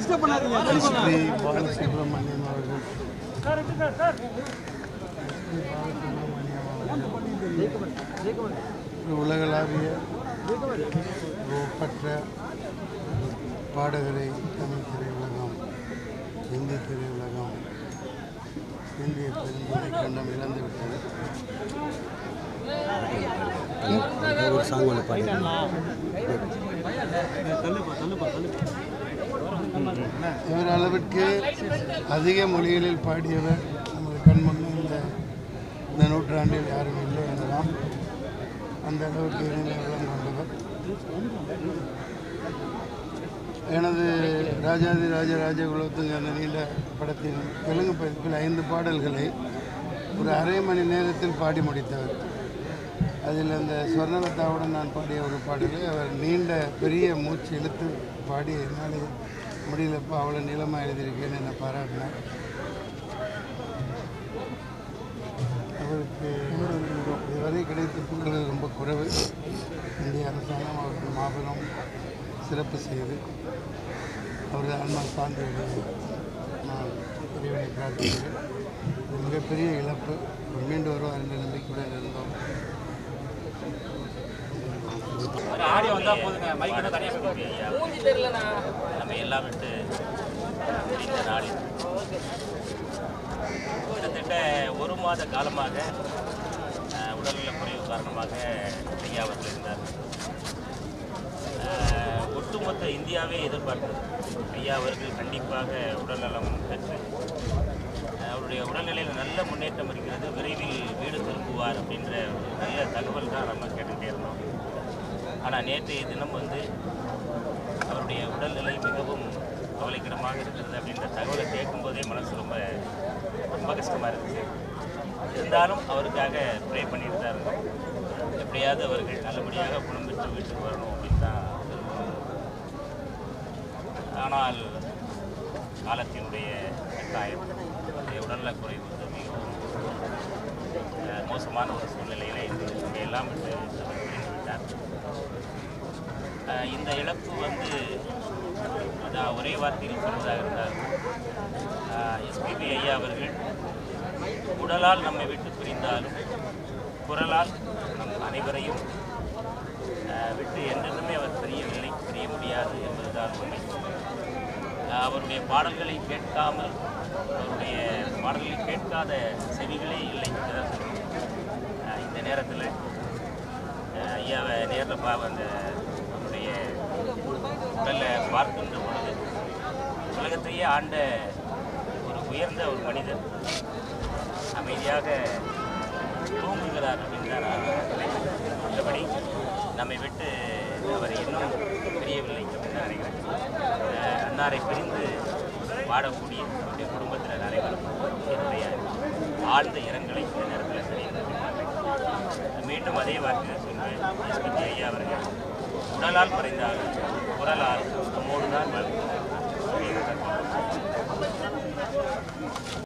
Disturb பண்ணாதீங்க ஸ்ரீ பாலசுப்ரமணியம் அவர்கள் ஒரு உலகளாவிய ஒரு ஒப்பற்ற பாடகரை தமிழ் திரையுலகம் இந்தி திரையுலகம் இந்திய பெரும்புரை கண்டம் இழந்து விட்டது ஒரு சாங் ஒன்று பாடிருக்கேன் இவர் அளவிற்கு அதிக மொழிகளில் பாடியவர் நமது கண்முன்னே இந்த இந்த நூற்றாண்டில் யாரும் இல்லை எனலாம் அந்த அளவுக்கு இணைந்த வளம் கொண்டவர் எனது ராஜாதி ராஜ ராஜகுலத்துங்க அந்த நீண்ட படத்தின் தெலுங்கு பதிப்பில் ஐந்து பாடல்களை ஒரு அரை மணி நேரத்தில் பாடி முடித்தவர் அதில் அந்த ஸ்வர்ணலதாவுடன் நான் பாடிய ஒரு பாடலை அவர் நீண்ட பெரிய மூச்சு இழுத்து பாடி என்னால் முடியலப்பா அவ்வளோ நீளமாக எழுதியிருக்கேன்னு என்னை பாராட்டினார் அவருக்கு இதுவரை கிடைத்த புகழ்கள் ரொம்ப குறைவு இந்திய அரசாங்கம் அவருக்கு மாபெரும் சிறப்பு செய்து அவரது ஆன்மா சார்ந்து அடைய நான் இறைவனை பிரார்த்திக்கிறேன் இது மிகப்பெரிய இழப்பு அவர் மீண்டு வருவார் என்ற நம்பிக்கையுடன் இருந்தோம் ஆடியோ வந்தா போதுங்க மைக் தனியாக நம்ம எல்லாம் விட்டு இந்த நாளில் கிட்டத்தட்ட ஒரு மாத காலமாக அஹ், உடல்நலக் குறைவு காரணமாக ஐயா அவர்கள் இருந்தார் அஹ், ஒட்டுமொத்த இந்தியாவே எதிர்பார்த்தது ஐயா அவர்கள் கண்டிப்பாக உடல்நலம் பெற்று அஹ், அவருடைய உடல்நிலையில் நல்ல முன்னேற்றம் இருக்கிறது விரைவில் வீடு திரும்புவார் அப்படின்ற ஒரு நல்ல தகவல் தான் நம்ம கேட்டுகிட்டே இருந்தோம் ஆனால் நேற்றைய தினம் வந்து அவருடைய உடல்நிலை மிகவும் கவலைக்கிடமாக இருக்கிறது அப்படின்ற தகவலை கேட்கும்போதே மனசு ரொம்ப ரொம்ப கஷ்டமாக இருந்துச்சு இருந்தாலும் அவருக்காக ப்ரே பண்ணிட்டு தான் இருந்தோம் எப்படியாவது அவர்கள் நல்லபடியாக குணம் பெற்று வீட்டுக்கு வரணும் அப்படின்னு தான் விரும்புகிறோம். ஆனால் காலத்தினுடைய கட்டாயம் அவருடைய உடல்நலக் குறைவு வந்து மிகவும் அஹ், மோசமான ஒரு சூழ்நிலையில இருந்து நம்ம எல்லாம் விட்டு அவர் பிரிந்து விட்டார் அஹ், இந்த இழப்பு வந்து அதான் ஒரே வார்த்தையில் சொல்வதாக இருந்தார் எஸ்பிபி ஐயா அவர்கள் உடலால் நம்மை விட்டு பிரிந்தாலும் குரலால் நம் அனைவரையும் அஹ், விட்டு என்றென்றுமே அவர் பிரியவில்லை பிரிய முடியாது என்பதுதான் உண்மை அஹ், அவருடைய பாடல்களை கேட்காமல் அவருடைய பாடல்களை கேட்காத செவிகளே இல்லை என்றுதான் சொல்லணும் அஹ், இந்த நேரத்தில் ஐயாவை நேரில் பா அந்த அவருடைய உடலை பார்க்கின்ற பொழுது உலகத்தையே ஆண்ட ஒரு உயர்ந்த ஒரு மனிதர் அமைதியாக தூங்குகிறார் அப்படின்னு தான் நான் நினைக்கிறேன் மற்றபடி நம்மை விட்டு அவர் இன்னும் பிரியவில்லை அப்படின்னு நான் நினைக்கிறேன் அஹ் அன்னாரை பிரிந்து வாடக்கூடிய அவருடைய குடும்பத்தினர் அனைவரும் என்னுடைய ஆழ்ந்த இரங்கலை இந்த நேரத்தில் தெரிவித்துக் மீண்டும் அதே வார்த்தையை சொல்வேன் எஸ்பிபி ஐயா அவர்கள் உடலால் குறைந்தாலும் குரலால் நம்மோடு தான் வாழ்ந்தார்